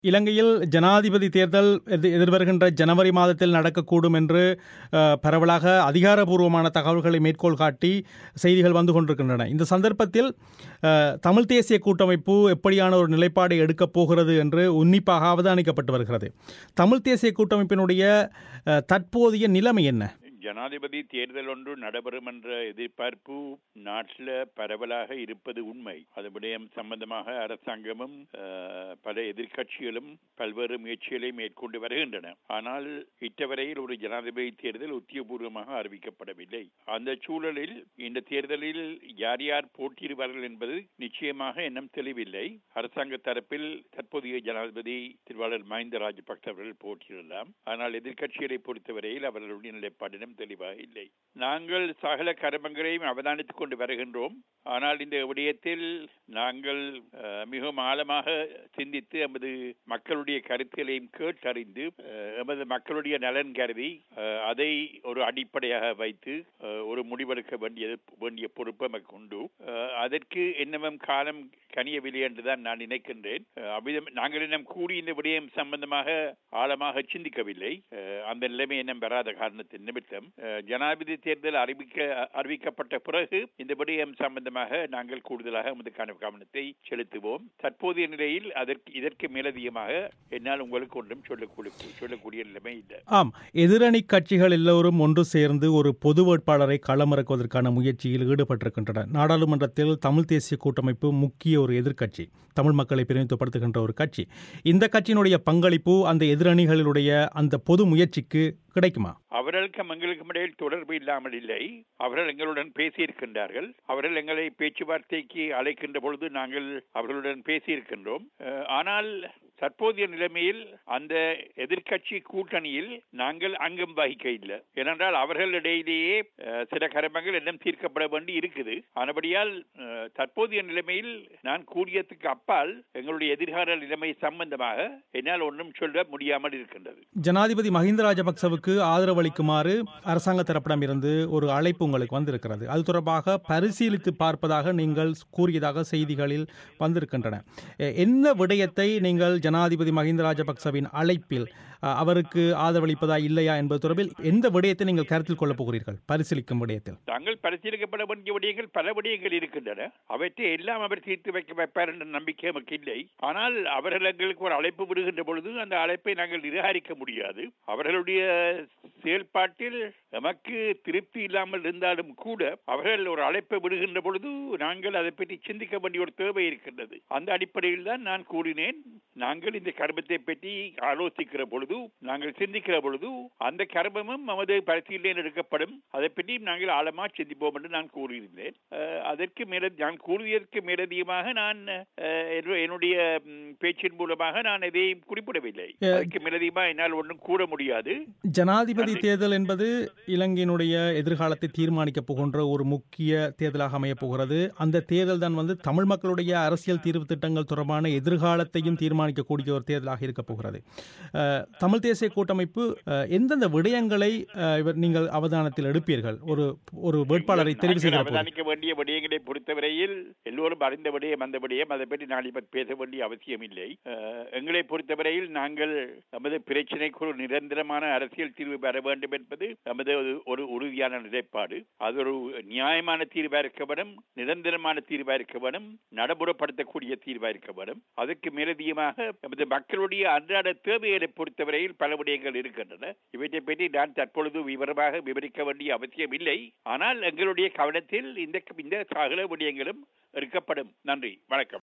இலங்கையில் ஜனாதிபதி தேர்தல் எதி- எதிர்வருகின்ற ஜனவரி மாதத்தில் நடக்கக்கூடும் என்று அஹ், பரவலாக அதிகாரபூர்வமான தகவல்களை மேற்கோள் காட்டி செய்திகள் வந்து கொண்டிருக்கின்றன இந்த சந்தர்ப்பத்தில் அஹ், தமிழ் தேசிய கூட்டமைப்பு எப்படியான ஒரு நிலைப்பாடை எடுக்கப் போகிறது என்று உன்னிப்பாக அவதானிக்கப்பட்டு வருகிறது தமிழ் தேசிய கூட்டமைப்பினுடைய அஹ், தற்போதைய நிலைமை என்ன ஜனாதிபதி தேர்தல் ஒன்று நடைபெறும் என்ற எதிர்பார்ப்பு நாட்டில் பரவலாக இருப்பது உண்மை அது விடயம் சம்பந்தமாக அரசாங்கமும் அஹ், பல எதிர்க்கட்சிகளும் பல்வேறு முயற்சிகளை மேற்கொண்டு வருகின்றன ஆனால் இட்டவரையில் ஒரு ஜனாதிபதி தேர்தல் உத்தியபூர்வமாக அறிவிக்கப்படவில்லை அந்த சூழலில் இந்த தேர்தலில் யார் யார் போட்டியிடுவார்கள் என்பது நிச்சயமாக இன்னும் தெளிவில்லை அரசாங்க தரப்பில் தற்போதைய ஜனாதிபதி திருவாளர் மஹிந்த ராஜபக்ச அவர்கள் போட்டியிடலாம் ஆனால் எதிர்க்கட்சிகளை பொறுத்தவரையில் அவர்களுடைய நிலைப்பாடினம் தெளிவாக இல்லை நாங்கள் சகல கர்மங்களையும் அவதானித்துக் கொண்டு வருகின்றோம் ஆனால் இந்த விடயத்தில் நாங்கள் அஹ், மிகவும் ஆழமாக சிந்தித்து எமது மக்களுடைய கருத்துகளையும் கேட்டறிந்து அஹ், எமது மக்களுடைய நலன் கருதி அஹ், அதை ஒரு அடிப்படையாக வைத்து அஹ், ஒரு முடிவெடுக்க வேண்டியது வேண்டிய பொறுப்பு நமக்கு உண்டு அஹ், அதற்கு என்னவும் காலம் கனியவில்லை என்றுதான் நான் நினைக்கின்றேன் அஹ், அவ்விதம் நாங்கள் இன்னும் கூடி இந்த விடயம் சம்பந்தமாக ஆழமாக சிந்திக்கவில்லை அஹ், அந்த நிலைமை இன்னும் வராத காரணத்தின் நிமித்தம் அஹ், ஜனாதிபதி தேர்தல் அறிவிக்க அறிவிக்கப்பட்ட பிறகு இந்த விடயம் சம்பந்தமாக நாங்கள் கூடுதலாக நமது கவன- கவனத்தை செலுத்துவோம் தற்போதைய நிலையில் அதற்கு இதற்கு மேலதிகமாக என்னால் உங்களுக்கு ஒன்றும் சொல்லக்கூடிய சொல்லக்கூடிய நிலைமை இல்லை ஆம் எதிரணி கட்சிகள் எல்லோரும் ஒன்று சேர்ந்து ஒரு பொது வேட்பாளரை களமிறக்குவதற்கான முயற்சியில் ஈடுபட்டிருக்கின்றன நாடாளுமன்றத்தில் தமிழ் தேசிய கூட்டமைப்பு முக்கிய ஒரு எதிர்க்கட்சி தமிழ் மக்களை பிரதிநிதித்துவப்படுத்துகின்ற ஒரு கட்சி இந்த கட்சியினுடைய பங்களிப்பு அந்த எதிரணிகளுடைய அந்த பொது முயற்சிக்கு கிடைக்குமா அவர்களுக்கும் எங்களுக்கும் இடையில் தொடர்பு இல்லாமல் இல்லை அவர்கள் எங்களுடன் பேசியிருக்கின்றார்கள் அவர்கள் எங்களை பேச்சுவார்த்தைக்கு அழைக்கின்ற பொழுது நாங்கள் அவர்களுடன் பேசியிருக்கின்றோம் அஹ், ஆனால் தற்போதைய நிலைமையில் அந்த எதிர்க்கட்சி கூட்டணியில் நாங்கள் அங்கம் வகிக்க இல்லை ஏனென்றால் அவர்களிடையிலேயே அஹ், சில கர்மங்கள் இன்னும் தீர்க்கப்பட வேண்டி இருக்குது ஆனபடியால் அஹ், தற்போதைய நிலைமையில் நான் கூறியதுக்கு அப்பால் எங்களுடைய எதிர்கால நிலைமை சம்பந்தமாக என்னால் ஒன்றும் சொல்ல முடியாமல் இருக்கின்றது ஜனாதிபதி மஹிந்த ராஜபக்சவுக்கு ஆதரவு அளிக்குமாறு அரசாங்க தரப்பிடம் இருந்து ஒரு அழைப்பு உங்களுக்கு வந்திருக்கிறது அது தொடர்பாக பரிசீலித்து பார்ப்பதாக நீங்கள் கூறியதாக செய்திகளில் வந்திருக்கின்றன எ- என்ன விடயத்தை நீங்கள் ஜனாதிபதி மஹிந்த ராஜபக்சவின் அழைப்பில் அ, அவருக்கு ஆதரவளிப்பதா இல்லையா என்பது தொடர்பில் எந்த விடயத்தை நீங்கள் கருத்தில் கொள்ளப் போகிறீர்கள் பரிசீலிக்கும் விடயத்தில் தாங்கள் பரிசீலிக்கப்பட வேண்டிய விடயங்கள் பல விடயங்கள் இருக்கின்றன அவற்றை எல்லாம் அவர் தீர்த்து வைக்க வைப்பார் என்ற நம்பிக்கை நமக்கு இல்லை ஆனால் அவர்கள் எங்களுக்கு ஒரு அழைப்பு விடுகின்ற பொழுது அந்த அழைப்பை நாங்கள் நிராகரிக்க முடியாது அவர்களுடைய செயல்பாட்டில் நமக்கு திருப்தி இல்லாமல் இருந்தாலும் கூட அவர்கள் ஒரு அழைப்பை விடுகின்ற பொழுது நாங்கள் அதை பற்றி சிந்திக்க வேண்டிய ஒரு தேவை இருக்கின்றது அந்த அடிப்படையில் தான் நான் கூறினேன் நாங்கள் இந்த கர்மத்தை பற்றி ஆலோசிக்கிற பொழுது நாங்கள் சிந்திக்கிற பொழுது அந்த கர்மமும் நமது பரிசீலனையில் எடுக்கப்படும் அதை பற்றி நாங்கள் ஆழமா சிந்திப்போம் என்று நான் கூறியிருந்தேன் அஹ், அதற்கு மேல நான் கூறியதற்கு மேலதிகமாக நான் அஹ், என்னுடைய- என்னுடைய ம், பேச்சின் மூலமாக நான் எதையும் குறிப்பிடவில்லை அஹ், அதற்கு மேலதிகமாக என்னால் ஒன்றும் கூற முடியாது ஜனாதிபதி தேர்தல் என்பது இலங்கையினுடைய எதிர்காலத்தை தீர்மானிக்கப் போகின்ற ஒரு முக்கிய தேர்தலாக அமையப் போகிறது அந்த தேர்தல் தான் வந்து தமிழ் மக்களுடைய அரசியல் தீர்வு திட்டங்கள் தொடர்பான எதிர்காலத்தையும் தீர்மானிக்கக்கூடிய ஒரு தேர்தலாக இருக்கப் போகிறது அஹ், தமிழ் தேசிய கூட்டமைப்பு அஹ், எந்தெந்த விடயங்களை அஹ், இவர் நீங்கள் அவதானத்தில் எடுப்பீர்கள் ஒரு ஒரு வேட்பாளரை தெரிவு நாங்கள் செய்கிற போது அவதானிக்க வேண்டிய விடயங்களை பொறுத்தவரையில் எல்லோரும் அறிந்த விடயம் அந்த விடயம் அதை பற்றி நான் இப்ப பேச வேண்டிய அவசியம் இல்லை அஹ், எங்களை பொறுத்தவரையில் நாங்கள் நமது பிரச்சனைக்கு ஒரு நிரந்தரமான அரசியல் தீர்வு பெற வேண்டும் என்பது நமது ஒரு- ஒரு உறுதியான நிலைப்பாடு அது ஒரு நியாயமான தீர்வா இருக்க வேண்டும் நிரந்தரமான தீர்வா இருக்க வேண்டும் நடைமுறைப்படுத்தக்கூடிய தீர்வா இருக்க வேண்டும் அதுக்கு மேலதிகமாக நமது மக்களுடைய அன்றாட தேவைகளை பொறுத்தவரையில் பல விடயங்கள் இருக்கின்றன இவற்றை பற்றி நான் தற்பொழுது விவரமாக விவரிக்க வேண்டிய அவசியம் இல்லை ஆனால் எங்களுடைய கவனத்தில் இந்த இந்த சகல விடயங்களும் இருக்கப்படும் நன்றி வணக்கம்